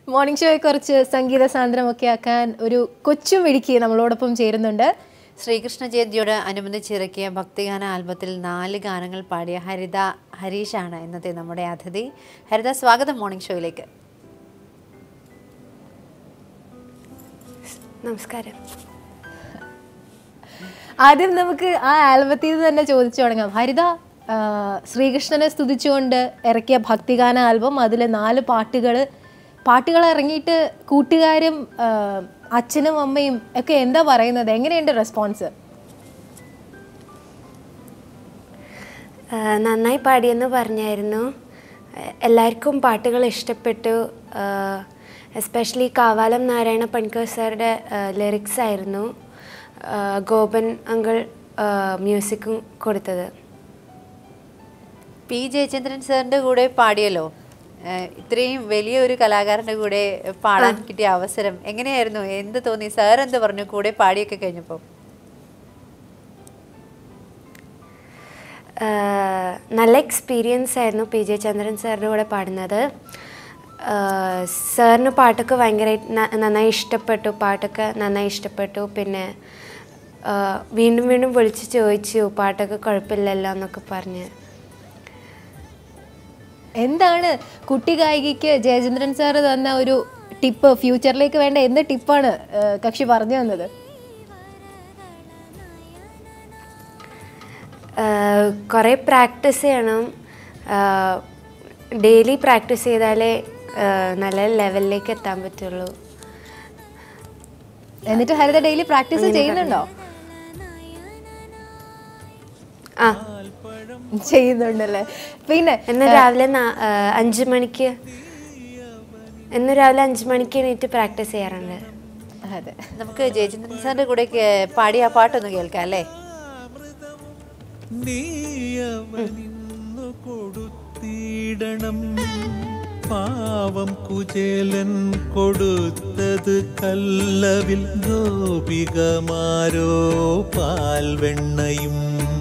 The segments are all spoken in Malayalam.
മോർണിംഗ് ഷോയെ കുറച്ച് സംഗീത സാന്ദ്രമൊക്കെ ആക്കാൻ ഒരു കൊച്ചു മിടുക്കി നമ്മളോടൊപ്പം ചേരുന്നുണ്ട് ശ്രീകൃഷ്ണ ജയന്തിയോട് അനുബന്ധിച്ചിറക്കിയ ഭക്തിഗാന ആൽബത്തിൽ നാല് ഗാനങ്ങൾ പാടിയ ഹരിത ഹരീഷാണ് ഇന്നത്തെ നമ്മുടെ അതിഥി ഹരിത സ്വാഗതം മോർണിംഗ് ഷോയിലേക്ക് നമസ്കാരം ആദ്യം നമുക്ക് ആ ആൽബത്തിൽ നിന്ന് തന്നെ ചോദിച്ചു തുടങ്ങാം ഹരിത ആ, ശ്രീകൃഷ്ണനെ സ്തുതിച്ചുകൊണ്ട് ഇറക്കിയ ഭക്തിഗാന ആൽബം അതിൽ നാല് പാട്ടുകൾ പാട്ടുകൾ ഇറങ്ങിയിട്ട് കൂട്ടുകാരും ആ, അച്ഛനും അമ്മയും ഒക്കെ എന്താ പറയുന്നത് എങ്ങനെയുണ്ട് റെസ്പോൺസ് ആ, നന്നായി പാടിയെന്ന് പറഞ്ഞായിരുന്നു ആ, എല്ലാവർക്കും പാട്ടുകൾ ഇഷ്ടപ്പെട്ടു എസ്പെഷ്യലി കാവാലം നാരായണ പണിക്കർ സാറുടെ ലിറിക്സ് ആയിരുന്നു ആ, ഗോപൻ അങ്കിൾ മ്യൂസിക്കും കൊടുത്തത് പി ജയചന്ദ്രൻ സാറിന്റെ കൂടെ പാടിയല്ലോ ഏഹ് ഇത്രയും വലിയ ഒരു കലാകാരന്റെ കൂടെ പാടാൻ കിട്ടിയ അവസരം എങ്ങനെയായിരുന്നു എന്ത് തോന്നി സാർ എന്ത് പറഞ്ഞു കൂടെ പാടിയൊക്കെ കഴിഞ്ഞപ്പോൾ ആ, നല്ല എക്സ്പീരിയൻസ് ആയിരുന്നു പി ജെ ചന്ദ്രൻ സാറിൻ്റെ കൂടെ പാടുന്നത് ആ, സാറിന് പാട്ടൊക്കെ ഭയങ്കരമായിട്ട് നന്നായി ഇഷ്ടപ്പെട്ടു പാട്ടൊക്കെ നന്നായി ഇഷ്ടപ്പെട്ടു പിന്നെ ആ, വീണ്ടും വീണ്ടും വിളിച്ച് ചോദിച്ചു പാട്ടൊക്കെ കുഴപ്പമില്ലല്ലോ എന്നൊക്കെ പറഞ്ഞ് എന്താണ് കുട്ടി ഗായികയ്ക്ക് ജയചന്ദ്രൻ സാറ് തന്ന ഒരു ടിപ്പ് ഫ്യൂച്ചറിലേക്ക് വേണ്ട എന്ത് ടിപ്പാണ് ആ, കക്ഷി പറഞ്ഞു തന്നത് കുറേ പ്രാക്ടീസ് ചെയ്യണം ഡെയിലി പ്രാക്ടീസ് ചെയ്താലേ ആ, നല്ല ലെവലിലേക്ക് എത്താൻ പറ്റുള്ളൂ എന്നിട്ട് ഹരിത ഡെയിലി പ്രാക്ടീസ് ചെയ്യുന്നുണ്ടോ ആ ചെയ്യുന്നുണ്ടല്ലേ പിന്നെ ഇന്ന് രാവിലെ നാ- ആ, അഞ്ച് മണിക്ക് ഇന്ന് രാവിലെ അഞ്ച് മണിക്ക് എണീറ്റ് പ്രാക്ടീസ് ചെയ്യാറുണ്ട് അതെ നമുക്ക് ജയചന്ദ്രൻ സാറിന്റെ കൂടെ കേ- പാടിയ ആ പാട്ടൊന്ന് കേൾക്കാം അല്ലേ നീയവനിന്നു കൊടുത്തിടണം പാവം കുചേലൻ കൊടുത്തത് കല്ലവിൽ ഗോപികമാരോ പാൽവെണ്ണയും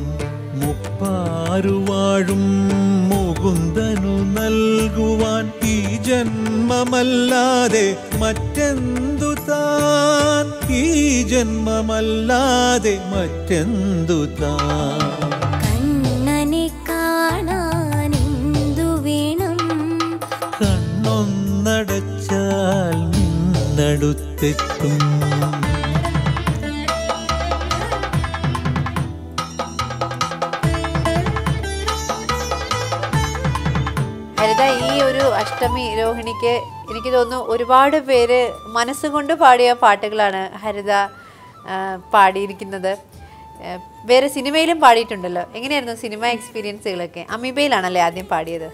മുപ്പാരുവാഴും മുകുന്ദനു നൽകുവാൻ ഈ ജന്മമല്ലാതെ മറ്റെന്തു താൻ ഈ ജന്മമല്ലാതെ മറ്റെന്തു താൻ കണ്ണനെ കാണാനെന്തു വേണം കണ്ണൊന്നടച്ചാൽ നിന്നടുത്തെത്തും ഹരിത ഈ ഒരു അഷ്ടമി രോഹിണിക്ക് എനിക്ക് തോന്നുന്നു ഒരുപാട് പേര് മനസ്സുകൊണ്ട് പാടിയ പാട്ടുകളാണ് ഹരിത ആ, പാടിയിരിക്കുന്നത് ആ, വേറെ സിനിമയിലും പാടിയിട്ടുണ്ടല്ലോ എങ്ങനെയായിരുന്നു സിനിമ എക്സ്പീരിയൻസുകളൊക്കെ അമീബയിലാണല്ലേ ആദ്യം പാടിയത്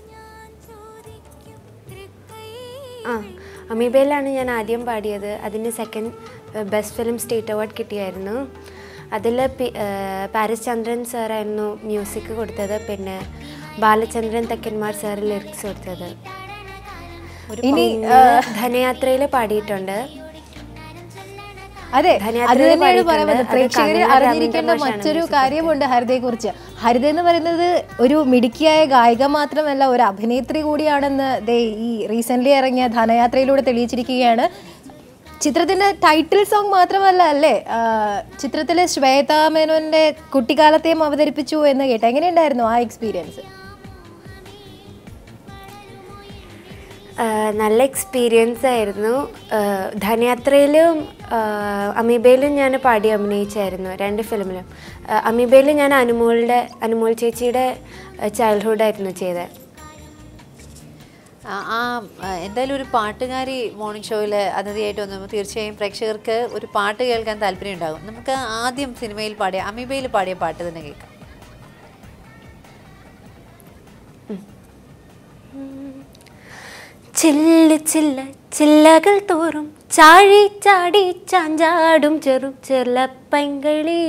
ആ അമീബയിലാണ് ഞാൻ ആദ്യം പാടിയത് അതിന് second best film state award കിട്ടിയായിരുന്നു അതിൽ പാരിസ് ചന്ദ്രൻ സാറായിരുന്നു മ്യൂസിക് കൊടുത്തത് പിന്നെ ബാലചന്ദ്രൻ തെക്കന്മാർ സാർ ലിറിക്സ് കൊടുത്തത് ഇനി പിന്നെ ധനയാത്രയിൽ പാടിയിട്ടുണ്ട് അതെ അത് ധനയാത്രയിൽ തന്നെയാണ് പാടിയിട്ടുണ്ട്. പറയുന്നത് അത് പ്രേക്ഷകര് കണ്ണൂർ അറിഞ്ഞിരിക്കേണ്ട രവീന്ദ്ര മാഷാണ് മറ്റൊരു music കാര്യമുണ്ട് ഹരിതയെ കുറിച്ച് ഹരിത എന്ന് പറയുന്നത് ഒരു മിടുക്കിയായ ഗായിക മാത്രമല്ല ഒരു അഭിനേത്രി കൂടിയാണെന്ന് ദേ ഈ റീസെന്റ് ഇറങ്ങിയ ധനയാത്രയിലൂടെ തെളിയിച്ചിരിക്കുകയാണ് ചിത്രത്തിന്റെ ടൈറ്റിൽ സോങ് മാത്രമല്ല അല്ലേ ആ, ചിത്രത്തിലെ ശ്വേത മേനോന്റെ കുട്ടിക്കാലത്തെയും അവതരിപ്പിച്ചു എന്ന് കേട്ടു എങ്ങനെയുണ്ടായിരുന്നു ആ എക്സ്പീരിയൻസ് ആ, നല്ല എക്സ്പീരിയൻസ് ആയിരുന്നു ആ, ധനയാത്രയിലും ആ, അമീബയിലും ഞാൻ പാടി അഭിനയിച്ചായിരുന്നു രണ്ട് ഫിലിമിലും ആ, അമീബയിൽ ഞാൻ അനുമോളുടെ അനുമോൾ ചേച്ചിയുടെ ചൈൽഡ്ഹുഡായിരുന്നു ചെയ്തത് ആ ആ, ആ, എന്തായാലും ഒരു പാട്ടുകാരി മോർണിംഗ് ഷോയിൽ അതിഥിയായിട്ട് വന്നു തീർച്ചയായും പ്രേക്ഷകർക്ക് ഒരു പാട്ട് കേൾക്കാൻ താല്പര്യം ഉണ്ടാകും നമുക്ക് ആദ്യം സിനിമയിൽ പാടിയ അമീബയിൽ പാടിയ പാട്ട് തന്നെ കേൾക്കാം ചില്ല് ചില്ല ചില്ലകൾ തോറും ചാഴി ചാടി ചാഞ്ചാടും ചെറു ചെറുപ്പൈങ്കളേ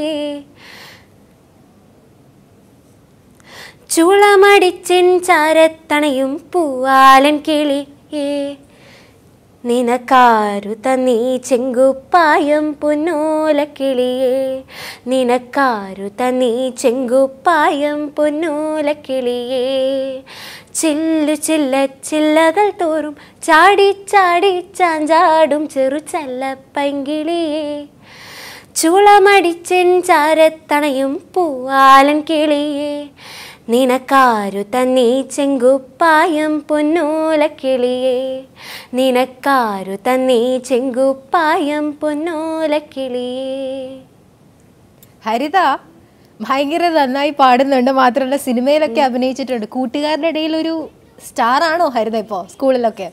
ചുളമടിച്ചിൻ ചാരത്തണയും പൂവാലൻ കിളിയേ നിനക്കാരു തന്നീ ചെങ്കുപ്പായം പൊന്നോലക്കിളിയേ നിനക്കാരു തന്നീ ചെങ്കുപ്പായം പൊന്നോലക്കിളിയേ ചില്ലു ചില്ല ചില്ലകൾ തോറും ചാടി ചാടി ചാഞ്ചാടും ചെറു ചല്ലപ്പൈങ്കിളിയേ ചുളമടിച്ചെൻ ചാരത്തണയും പൂവാലൻ കിളിയേ നിനക്കാരു തന്നീ ചെങ്കുപ്പായം പൊന്നോലക്കിളിയേ നിനക്കാരു തന്നീ ചെങ്കുപ്പായം പൊന്നോലക്കിളിയേ ഹരിത ഭയങ്കര നന്നായി പാടുന്നുണ്ട് മാത്രമല്ല സിനിമയിലൊക്കെ അഭിനയിച്ചിട്ടുണ്ട് കൂട്ടുകാരുടെ ഇടയിൽ ഒരു സ്റ്റാർ ആണോ ഹരിത ഇപ്പോ സ്കൂളിലൊക്കെ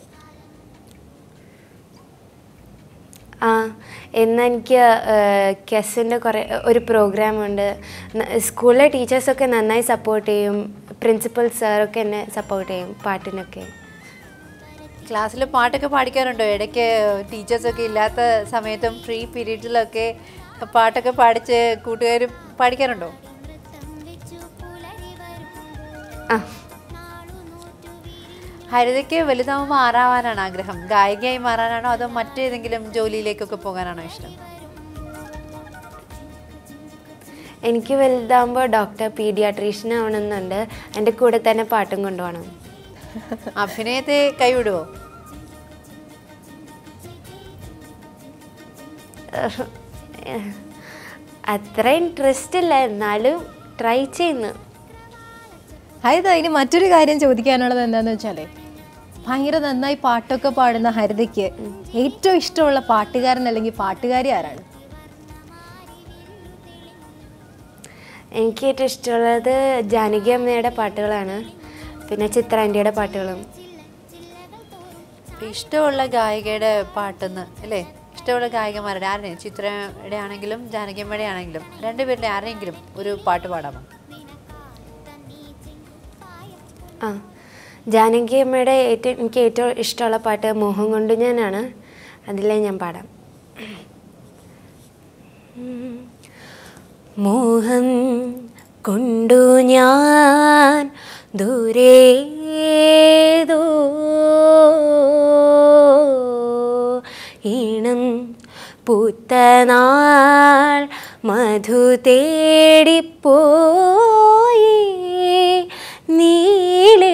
ആ എന്നാൽ എനിക്ക് കെസിൻ്റെ കുറേ ഒരു പ്രോഗ്രാമുണ്ട് സ്കൂളിലെ ടീച്ചേഴ്സൊക്കെ നന്നായി സപ്പോർട്ട് ചെയ്യും പ്രിൻസിപ്പൽ സാറൊക്കെ എന്നെ സപ്പോർട്ട് ചെയ്യും പാട്ടിനൊക്കെ ക്ലാസ്സിൽ പാട്ടൊക്കെ പാടിക്കാറുണ്ടോ ഇടയ്ക്ക് ടീച്ചേഴ്സൊക്കെ ഇല്ലാത്ത സമയത്തും ഫ്രീ പീരീഡ്സിലൊക്കെ പാട്ടൊക്കെ പാടിച്ച് കൂട്ടുകാർ പാടിക്കാറുണ്ടോ ആ ഹരിതയ്ക്ക് വലുതാവുമ്പോൾ ആറാവാനാണ് ആഗ്രഹം ഗായികയായി മാറാനാണോ അതോ മറ്റേതെങ്കിലും ജോലിയിലേക്കൊക്കെ പോകാനാണോ ഇഷ്ടം എനിക്ക് വലുതാകുമ്പോൾ ഡോക്ടർ പീഡിയാട്രീഷ്യൻ ആവണമെന്നുണ്ട് എൻ്റെ കൂടെ തന്നെ പാട്ടും കൊണ്ടുപോകണം അഭിനയത്തെ കൈവിടുവോ അത്ര ഇൻട്രസ്റ്റ് ഇല്ല എന്നാലും ട്രൈ ചെയ്യുന്നു ഹരിത ഇനി മറ്റൊരു കാര്യം ചോദിക്കാനുള്ളത് എന്താന്ന് വെച്ചാലേ ഭയങ്കര നന്നായി പാട്ടൊക്കെ പാടുന്ന ഹരിതയ്ക്ക് ഏറ്റവും ഇഷ്ടമുള്ള പാട്ടുകാരൻ അല്ലെങ്കിൽ പാട്ടുകാരി ആരാണ് എനിക്ക് ഏറ്റവും ഇഷ്ടമുള്ളത് ജാനകി അമ്മയുടെ പാട്ടുകളാണ് പിന്നെ ചിത്ര ആൻറ്റിയുടെ പാട്ടുകളും ഇപ്പൊ ഇഷ്ടമുള്ള ഗായികയുടെ പാട്ടെന്ന് അല്ലേ ഇഷ്ടമുള്ള ഗായികമാരുടെ ആരുടെ ചിത്രയുടെ ആണെങ്കിലും ജാനകിയമ്മയുടെ ആണെങ്കിലും രണ്ടുപേരുടെ ആരെങ്കിലും ഒരു പാട്ട് പാടാമോ ആ ജാനകി അമ്മയുടെ ഏറ്റവും എനിക്ക് ഏറ്റവും ഇഷ്ടമുള്ള പാട്ട് മോഹം കൊണ്ട് ഞാനാണ് അതിലെ ഞാൻ പാടാം മോഹം കൊണ്ടു ഞാൻ ദൂരേതോ ഈണം പൂത്തനാൾ മധു തേടിപ്പോയി നീളേ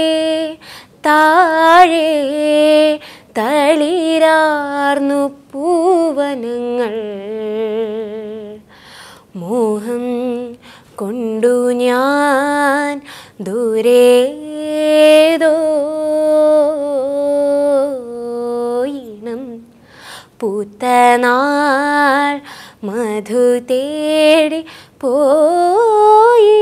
താഴെ തളിരാർന്നു പൂവനങ്ങൾ മോഹം കൊണ്ടു ഞാൻ ദൂരേതോ ഈണം പൂത്തനാൾ മധു തേടി പോയി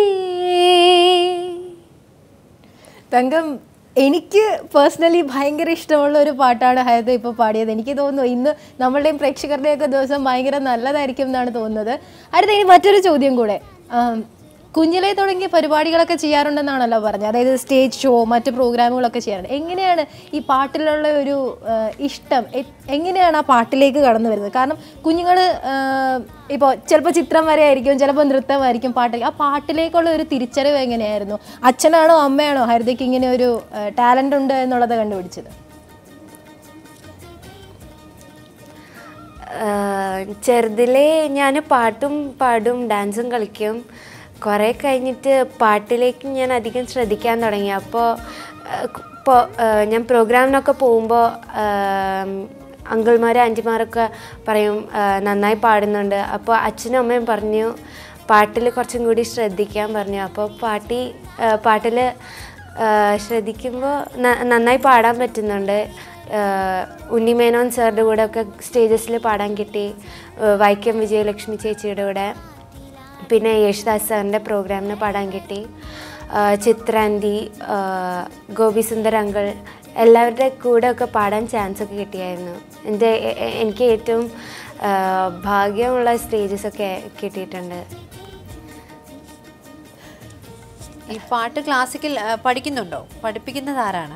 തങ്കം എനിക്ക് പേഴ്സണലി ഭയങ്കര ഇഷ്ടമുള്ള ഒരു പാട്ടാണ് ഹരിത ഇപ്പോൾ പാടിയത് എനിക്ക് തോന്നുന്നു ഇന്ന് നമ്മളുടെയും പ്രേക്ഷകരുടെയൊക്കെ ദിവസം ഭയങ്കര നല്ലതായിരിക്കും എന്നാണ് തോന്നുന്നത് ഹരിത ഇനി മറ്റൊരു ചോദ്യം കൂടെ ആം, കുഞ്ഞിലേ തുടങ്ങിയ പരിപാടികളൊക്കെ ചെയ്യാറുണ്ടെന്നാണല്ലോ പറഞ്ഞത് അതായത് സ്റ്റേജ് ഷോ മറ്റ് പ്രോഗ്രാമുകളൊക്കെ ചെയ്യാറുണ്ട് എങ്ങനെയാണ് ഈ പാട്ടിലുള്ള ഒരു ആ, ഇഷ്ടം എ- എങ്ങനെയാണ് ആ പാട്ടിലേക്ക് കടന്നു വരുന്നത് കാരണം കുഞ്ഞുങ്ങൾ ഇപ്പോൾ ചിലപ്പോൾ ചിത്രം വരെയായിരിക്കും ചിലപ്പോൾ നൃത്തമായിരിക്കും പാട്ടിൽ ആ പാട്ടിലേക്കുള്ള ഒരു തിരിച്ചറിവ് എങ്ങനെയായിരുന്നു അച്ഛനാണോ അമ്മയാണോ ഹരിതയ്ക്ക് ഇങ്ങനെ ഒരു ടാലൻ്റ് ഉണ്ട് എന്നുള്ളത് കണ്ടുപിടിച്ചത് ചെറുതിലേ ഞാൻ പാട്ടും പാടും ഡാൻസും കളിക്കും കുറേ കഴിഞ്ഞിട്ട് പാട്ടിലേക്ക് ഞാൻ അധികം ശ്രദ്ധിക്കാൻ തുടങ്ങി അപ്പോൾ ഇപ്പോൾ ഞാൻ പ്രോഗ്രാമിനൊക്കെ പോകുമ്പോൾ അങ്കിൾമാരും ആൻറ്റിമാരൊക്കെ പറയും ആ, നന്നായി പാടുന്നുണ്ട് അപ്പോൾ അച്ഛനും അമ്മയും പറഞ്ഞു പാട്ടിൽ കുറച്ചും കൂടി ശ്രദ്ധിക്കാൻ പറഞ്ഞു അപ്പോൾ പാട്ടി പാട്ടിൽ ശ്രദ്ധിക്കുമ്പോൾ നന്നായി പാടാൻ പറ്റുന്നുണ്ട് ആഹ് ഉണ്ണിമേനോൻ സാറിൻ്റെ കൂടെ ഒക്കെ സ്റ്റേജസിൽ പാടാൻ കിട്ടി ആഹ് വൈക്കം വിജയലക്ഷ്മി ചേച്ചിയുടെ കൂടെ പിന്നെ യേശുദാസ് സാറിൻ്റെ പ്രോഗ്രാമിന് പാടാൻ കിട്ടി ആഹ് ചിത്രാന്തി ആഹ് ഗോപി സുന്ദർ അങ്കിൾ എല്ലാവരുടെ കൂടെ ഒക്കെ പാടാൻ ചാൻസ് ഒക്കെ കിട്ടിയായിരുന്നു എൻ്റെ എ- എ- എനിക്ക് ഏറ്റവും ആഹ് ഭാഗ്യമുള്ള സ്റ്റേജസ് ഒക്കെ കിട്ടിയിട്ടുണ്ട് ഈ പാട്ട് ക്ലാസിക്കൽ ആ, പഠിക്കുന്നുണ്ടോ പഠിപ്പിക്കുന്നത് ആരാണ്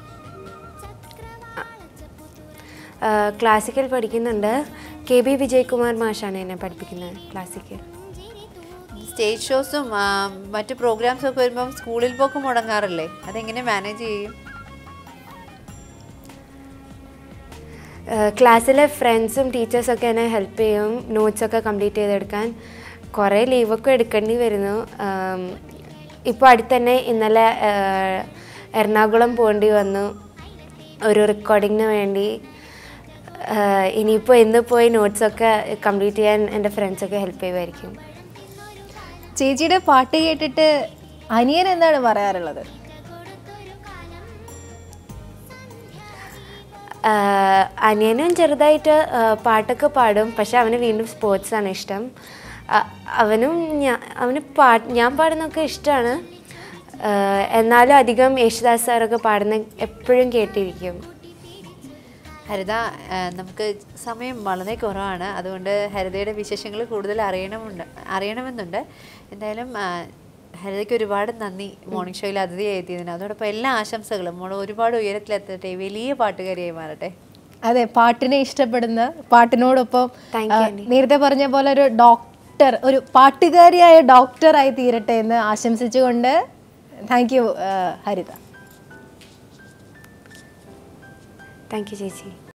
ക്ലാസിക്കൽ പഠിക്കുന്നുണ്ട് കെ ബി വിജയകുമാർ മാഷാണ് എന്നെ പഠിപ്പിക്കുന്നത് ക്ലാസിക്കൽ സ്റ്റേജ് ഷോസും ആ, മറ്റ് പ്രോഗ്രാംസും ഒക്കെ വരുമ്പം സ്കൂളിൽ പോക്ക് മുടങ്ങാറില്ലേ അതെങ്ങനെ മാനേജ് ചെയ്യും ക്ലാസ്സിലെ ഫ്രണ്ട്സും ടീച്ചേഴ്സൊക്കെ എന്നെ ഹെൽപ്പ് ചെയ്യും നോട്ട്സൊക്കെ കംപ്ലീറ്റ് ചെയ്തെടുക്കാൻ കുറേ ലീവൊക്കെ എടുക്കേണ്ടി വരുന്നു ഇപ്പോൾ അടുത്ത് തന്നെ ഇന്നലെ ആ, എറണാകുളം പോകേണ്ടി വന്നു ഒരു റെക്കോർഡിങ്ങിന് വേണ്ടി ഇനിയിപ്പോൾ ഇന്ന് പോയി നോട്ട്സൊക്കെ കംപ്ലീറ്റ് ചെയ്യാൻ എൻ്റെ ഫ്രണ്ട്സൊക്കെ ഹെൽപ്പ് ചെയ്യുമായിരിക്കും ചേച്ചിയുടെ പാട്ട് കേട്ടിട്ട് അനിയൻ എന്താണ് പറയാറുള്ളത് ആഹ് അനിയനും ചെറുതായിട്ട് ആഹ് പാട്ടൊക്കെ പാടും പക്ഷെ അവന് വീണ്ടും സ്പോർട്സാണ് ഇഷ്ടം അ- അവനും ഞാ- അവന് പാ ഞാൻ പാടുന്നതൊക്കെ ഇഷ്ടമാണ് എന്നാലും അധികം യേശുദാസ് സാറൊക്കെ പാടുന്ന എപ്പോഴും കേട്ടിരിക്കും ഹരിത ആ, നമുക്ക് സമയം വളരെ കുറവാണ് അതുകൊണ്ട് ഹരിതയുടെ വിശേഷങ്ങൾ കൂടുതൽ അറിയണമുണ്ട് അറിയണമെന്നുണ്ട് എന്തായാലും ആ, ഹരിതയ്ക്ക് ഒരുപാട് നന്ദി മോർണിംഗ് ഷോയിൽ അതിഥിയായി എത്തിയതിന് അതോടൊപ്പം എല്ലാ ആശംസകളും മോൾ ഒരുപാട് ഉയരത്തിലെത്തട്ടെ വലിയ പാട്ടുകാരിയായി മാറട്ടെ അതെ പാട്ടിനെ ഇഷ്ടപ്പെടുന്ന പാട്ടിനോടൊപ്പം Thank you, ആ, Andy. നേരത്തെ പറഞ്ഞ പോലെ ഒരു ഡോക്ടർ ഒരു പാട്ടുകാരിയായ ഡോക്ടറായി തീരട്ടെ എന്ന് ആശംസിച്ചുകൊണ്ട് thank you Haritha thank you ചേച്ചി